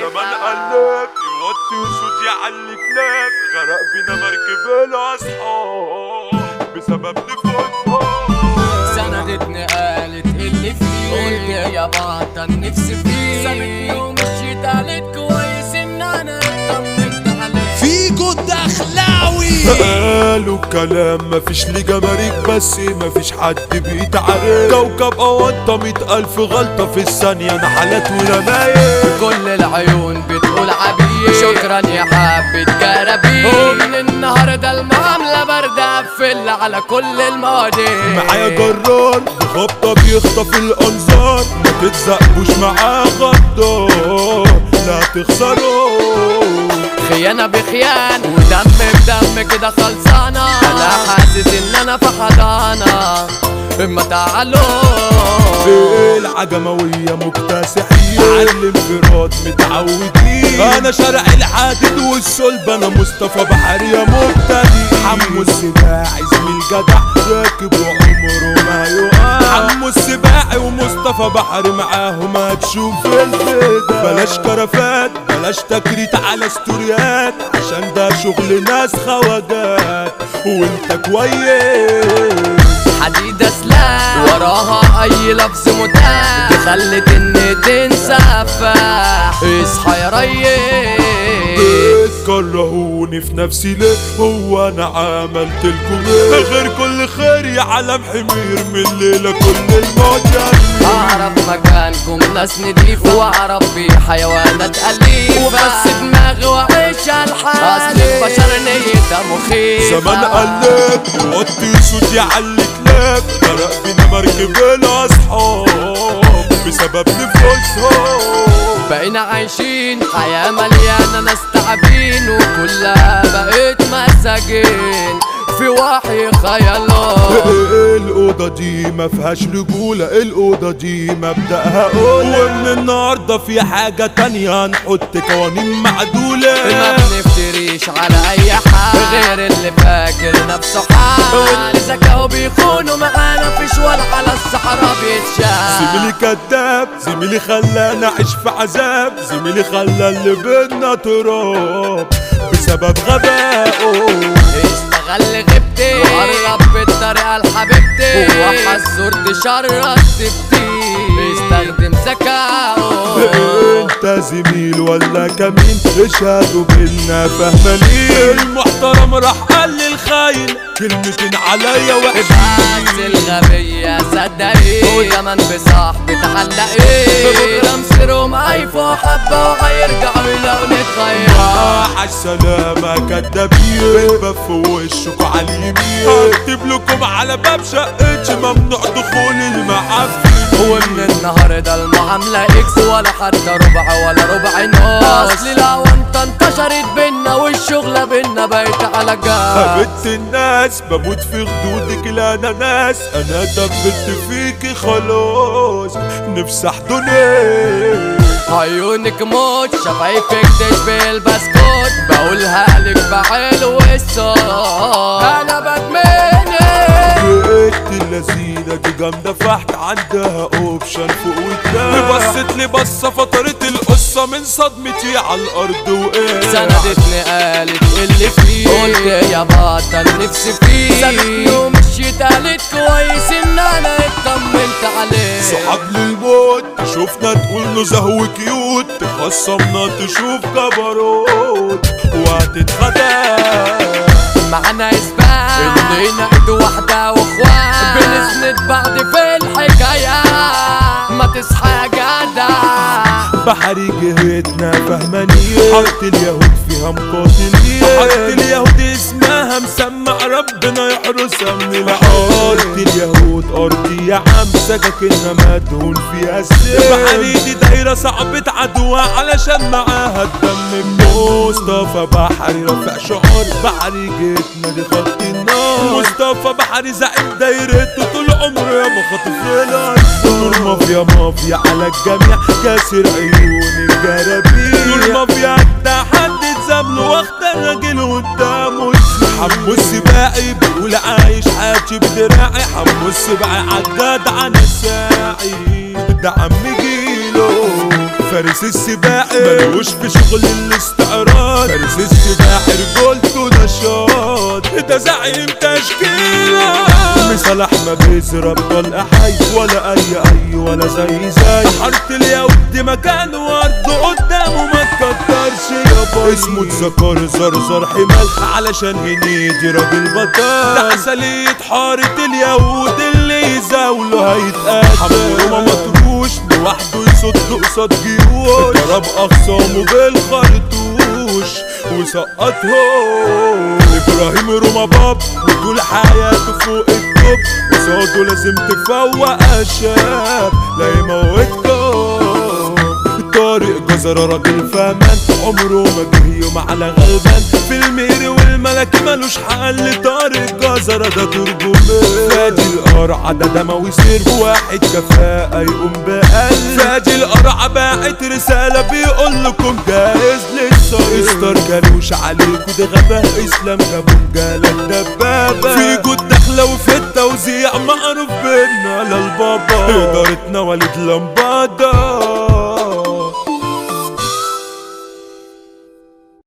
زمان قلب يوطي وصوت يعلي كلاب غرق بينا مركب الاصحاب بسبب نفوسهم سندتني قالت اللي فيه قلت يا بطل نفسي فيه سابتني ومشيت قالت كويس ان انا اطمنت عليه فيجو الدخلاوي قالوا كلام مفيش لي جماريك بس مفيش حد بيتعرف كوكب اوانطة مية ألف غلطة في الثانية نحلات ورمايل كل العيون بتقول عبيد شكرا يا حبة كرابيل ومن النهارده المعاملة باردة قفل على كل المواضيع معايا جرار بخبطة بيخطف الأنظار ما تتزقوش معاه غدار لا تخسروا خيانة بخيان ودم بدم كده خلصانة أنا حاسس إن أنا في حضانة إما تعالوا العجموية مكتسحين على الانفراد متعودين انا شارع الحادد والصلب انا مصطفى بحري يا مبتدئ حمو السباعي زميل جدع راكب وعمره ما يقع حمو السباعي ومصطفى بحري معاهم هتشوف الفدا بلاش كرفات بلاش تكريت على ستوريات عشان ده شغل ناس خواجات وانت كويس حديدة سلاح وراها أي لفظ متاح خلت إن تنسفح اصحى يا ريس كرهوني في نفسي ليه هو انا عملت لكم ايه غير كل خير يا علم حمير من الليله كل المجانين أعرف مكانكم ناس نضيفة وأعرف بيه حيوانات أليفة وبس دماغي وعيش الحال أصل البشر نيتها مخيفة زمان قلب يوطي صوت يعلي كلاب غرق بينا مركب الاصحاب بسبب نفوسهم بقينا عايشين حياة مليانة ناس تعبين وكلها بقيت مساجين في وحي خيالات الأوضة دي ما فيهاش رجولة الأوضة دي مبدأها أولى ومن النهاردة في حاجة تانية هنحط قوانين معدولة ما بنفتريش على اي حال غير اللي فاكر نفسه حال واللي ذكاؤه بيخونوا معانا فيش ولا على الصحراء بيتشال زميلي كذاب زميلي خلاني اعيش في عذاب زميلي خلى اللي بينا تراب بسبب غبائه استغل غيبتي وقرب بالطريقة لحبيبتي وحزرت شر تبتي استخدم ذكاؤه انت زميل ولا كمين اشهدوا بينا فهمانين المحترم راح قال للخاين كلمتين عليا بس وحشين الغبية صدقي وكمان بصاحبي تعلقي ببكرة مصيرهم هيفوا حبة وهيرجعوا يلاقوا نتغير راح السلامة كدابين بالباب في وشكوا على اليمين هكتب لكم على باب شقتي ممنوع دخول المعفن ومن النهارده المعاملة اكس ولا حتى ربع ولا ربع نص اصل لو انت انتشرت بينا والشغلة بينا بقت على جنب قابلت الناس بموت في خدودك لا انا ناس انا دبلت فيكي خلاص نفسي احضنك عيونك موت شفايفك تشبه البسكوت بقولها لك بحلو الصوت انا بدمنك بقيت اللذينة دي جامدة فحت عندها اوبشن فوق وقدام بصت لي بصة فطرت القصة من صدمتي على الارض وقعت سندتني قالت اللي فيه قلت يا بطل نفسي فيه سابتني ومشيت قالت كويس ان انا اطمنت عليه صحاب للموت شفنا تقول نزه وكيوت تخصمنا تشوف جبروت وهتتخدع معانا اثبات اننا ايد واحدة واخوات بنسند بعض في الحكاية ما تصحى يا جدع بحري جهتنا فهمانية حارة اليهود فيها مقاتلين حارة اليهود اسمها مسمع ربنا يحرسها من الحارة اليهود أرضي يا عم سككنا مدهون فيها السيف بحري دي دايرة صعبة عدوى علشان معاها الدم مصطفى بحري رافع شعار بحري جهتنا دي خط النار مصطفى بحري زعيم دايرته طول عمره يا مخاطف الأرض نور مافيا مافيا على الجميع كاسر عيون الجرابيع نور مافيا ده حد اتزامله واخد الراجل قدامه حمو السباعي بيقول عايش حياتي بدراعي حمو السباعي عالجدع انا الساعي ده عم جيله فارس فارس السباحي ملوش في شغل الاستعراض فارس السباحي رجولته نشاط ده زعيم تشكيلة مثال احمد بيزرب طلق حي ولا اي اي ولا زي زي حارة اليهود دي مكان ورد قدامه ما تكترش يا باي اسمه اتذكر زرزر حمال علشان هنيدي راجل بطل ده عسلية حارة اليهود اللي يزاوله هيتقتل حموره ما مطروش لوحده يصد قصاد جيوش ضرب اخصامه بالخرطوش وسقطهم ابراهيم روما باب بيقول حياته فوق التوب قصاده لازم تفوق يا شاب لا يموتكم طارق جزر راجل فهمان عمره ما جه يوم على غلبان في الميري والملك ملوش حل طارق جزر ده ترجمان فادي القرعة ده دموي سير واحد كفاءة يقوم بقلب فادي القرعة باعت رسالة بيقول لكم جاهز للصرير استار جالوش عليكوا ده غباء اسلام جابون جالك دبابة في جود داخلة وفي التوزيع معروف بينا للبابا إدارتنا وليد لمبادة